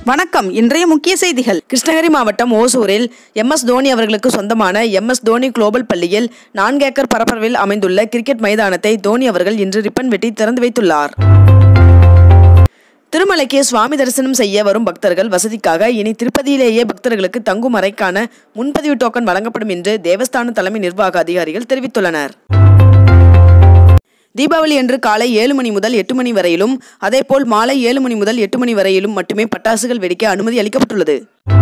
வணக்கம் இன்றைய முக்கிய செய்திகள் கிருஷ்ணகிரி மாவட்டம் ஓசூரில் எம் எஸ் தோனி அவர்களுக்கு சொந்தமான எம் எஸ் தோனி குளோபல் பள்ளியில் நான்கு ஏக்கர் பரப்பளவில் அமைந்துள்ள கிரிக்கெட் மைதானத்தை தோனி அவர்கள் இன்று ரிப்பன் வெட்டி திறந்து வைத்துள்ளார் திருமலைக்கு சுவாமி தரிசனம் செய்ய வரும் பக்தர்கள் வசதிக்காக இனி திருப்பதியிலேயே பக்தர்களுக்கு தங்கும் அறைக்கான முன்பதிவு டோக்கன் வழங்கப்படும் என்று தேவஸ்தான தலைமை நிர்வாக அதிகாரிகள் தெரிவித்துள்ளனர் தீபாவளி அன்று காலை ஏழு மணி முதல் எட்டு மணி வரையிலும் அதேபோல் மாலை ஏழு மணி முதல் எட்டு மணி வரையிலும் மட்டுமே பட்டாசுகள் வெடிக்க அனுமதி அளிக்கப்பட்டுள்ளது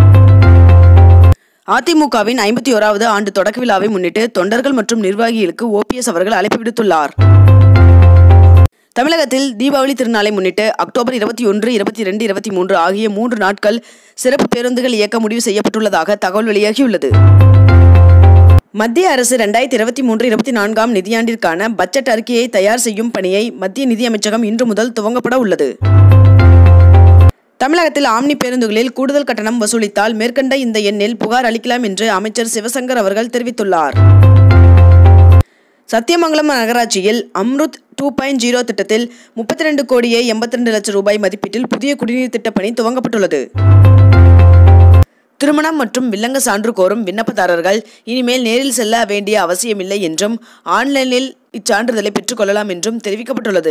அதிமுகவின் ஐம்பத்தி ஓராவது ஆண்டு தொடக்க விழாவை முன்னிட்டு தொண்டர்கள் மற்றும் நிர்வாகிகளுக்கு ஓபிஎஸ் அவர்கள் அழைப்பு விடுத்துள்ளார் தமிழகத்தில் தீபாவளி திருநாளை முன்னிட்டு அக்டோபர் இருபத்தி ஒன்று இருபத்தி ரெண்டு இருபத்தி மூன்று ஆகிய மூன்று நாட்கள் சிறப்பு பேருந்துகள் இயக்க முடிவு செய்யப்பட்டுள்ளதாக தகவல் வெளியாகியுள்ளது மத்திய அரசு ரெண்டாயிரத்தி இருபத்தி மூன்று இருபத்தி நான்காம் நிதியாண்டிற்கான பட்ஜெட் அறிக்கையை தயார் செய்யும் பணியை மத்திய நிதியமைச்சகம் இன்று முதல் துவங்கப்பட உள்ளது தமிழகத்தில் ஆம்னி பேருந்துகளில் கூடுதல் கட்டணம் வசூலித்தால் மேற்கண்ட இந்த எண்ணில் புகார் அளிக்கலாம் என்று அமைச்சர் சிவசங்கர் அவர்கள் தெரிவித்துள்ளார் சத்தியமங்கலம் நகராட்சியில் அம்ருத் டூ பாயிண்ட் ஜீரோ திட்டத்தில் முப்பத்தி ரெண்டு கோடியே எண்பத்தி ரெண்டு லட்சம் ரூபாய் மதிப்பீட்டில் புதிய குடிநீர் திட்டப் பணி துவங்கப்பட்டுள்ளது திருமணம் மற்றும் வில்லங்க சான்று கோரும் விண்ணப்பதாரர்கள் இனிமேல் நேரில் செல்ல வேண்டிய அவசியமில்லை என்றும் ஆன்லைனில் இச்சான்றிதழை பெற்றுக்கொள்ளலாம் என்றும் தெரிவிக்கப்பட்டுள்ளது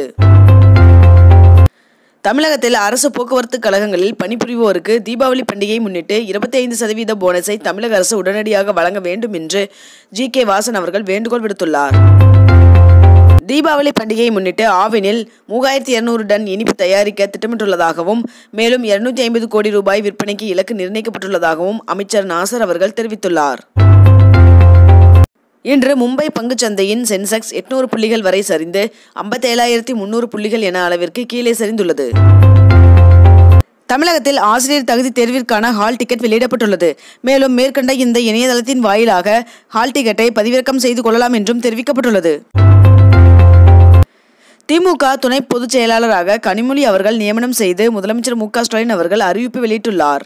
தமிழகத்தில் அரசு போக்குவரத்து கழகங்களில் பணிபுரிவோருக்கு தீபாவளி பண்டிகையை முன்னிட்டு இருபத்தி ஐந்து சதவீத போனஸை தமிழக அரசு உடனடியாக வழங்க வேண்டும் என்று ஜி கே வாசன் அவர்கள் வேண்டுகோள் விடுத்துள்ளார் தீபாவளி பண்டிகையை முன்னிட்டு ஆவினில் மூவாயிரத்தி இருநூறு டன் இனிப்பு தயாரிக்க திட்டமிட்டுள்ளதாகவும் மேலும் இருநூத்தி ஐம்பது கோடி ரூபாய் விற்பனைக்கு இலக்கு நிர்ணயிக்கப்பட்டுள்ளதாகவும் அமைச்சர் நாசர் அவர்கள் தெரிவித்துள்ளார் இன்று மும்பை பங்குச்சந்தையின் சென்செக்ஸ் எட்நூறு புள்ளிகள் வரை சரிந்து ஐம்பத்தேழாயிரத்தி முன்னூறு புள்ளிகள் என அளவிற்கு கீழே சரிந்துள்ளது தமிழகத்தில் ஆசிரியர் தகுதி தேர்விற்கான ஹால் டிக்கெட் வெளியிடப்பட்டுள்ளது மேலும் மேற்கண்ட இந்த இணையதளத்தின் வாயிலாக ஹால் டிக்கெட்டை பதிவிறக்கம் செய்து கொள்ளலாம் என்றும் தெரிவிக்கப்பட்டுள்ளது திமுக துணை பொதுச் செயலாளராக கனிமொழி அவர்கள் நியமனம் செய்து முதலமைச்சர் மு க ஸ்டாலின் அவர்கள் அறிவிப்பு வெளியிட்டுள்ளார்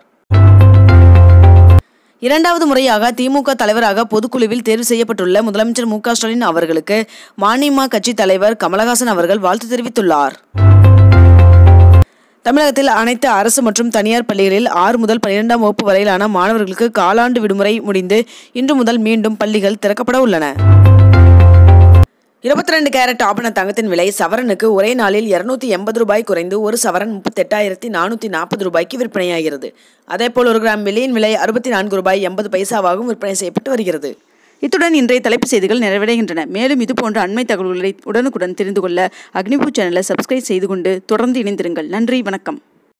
இரண்டாவது முறையாக திமுக தலைவராக பொதுக்குழுவில் தேர்வு செய்யப்பட்டுள்ள முதலமைச்சர் மு க ஸ்டாலின் அவர்களுக்கு மானிமா கட்சி தலைவர் கமலஹாசன் அவர்கள் வாழ்த்து தெரிவித்துள்ளார் தமிழகத்தில் அனைத்து அரசு மற்றும் தனியார் பள்ளிகளில் ஆறு முதல் பன்னிரெண்டாம் வகுப்பு வரையிலான மாணவர்களுக்கு காலாண்டு விடுமுறை முடிந்து இன்று முதல் மீண்டும் பள்ளிகள் திறக்கப்பட உள்ளன இருபத்தி ரெண்டு கேரட் ஆபண தங்கத்தின் விலை சவரனுக்கு ஒரே நாளில் இருநூத்தி எண்பது ரூபாய் குறைந்து ஒரு சவரன் முப்பத்தெட்டாயிரத்தி நானூற்றி நாற்பது ரூபாய்க்கு விற்பனையாகிறது அதேபோல் ஒரு கிராம் வெள்ளியின் விலை அறுபத்தி நான்கு ரூபாய் எண்பது பைசாவாகவும் விற்பனை செய்யப்பட்டு வருகிறது இத்துடன் இன்றைய தலைப்புச் செய்திகள் நிறைவடைகின்றன மேலும் இதுபோன்ற அண்மை தகவல்களை உடனுக்குடன் தெரிந்து கொள்ள அக்னிபூ சேனலை சப்ஸ்கிரைப் செய்து கொண்டு தொடர்ந்து இணைந்திருங்கள் நன்றி வணக்கம்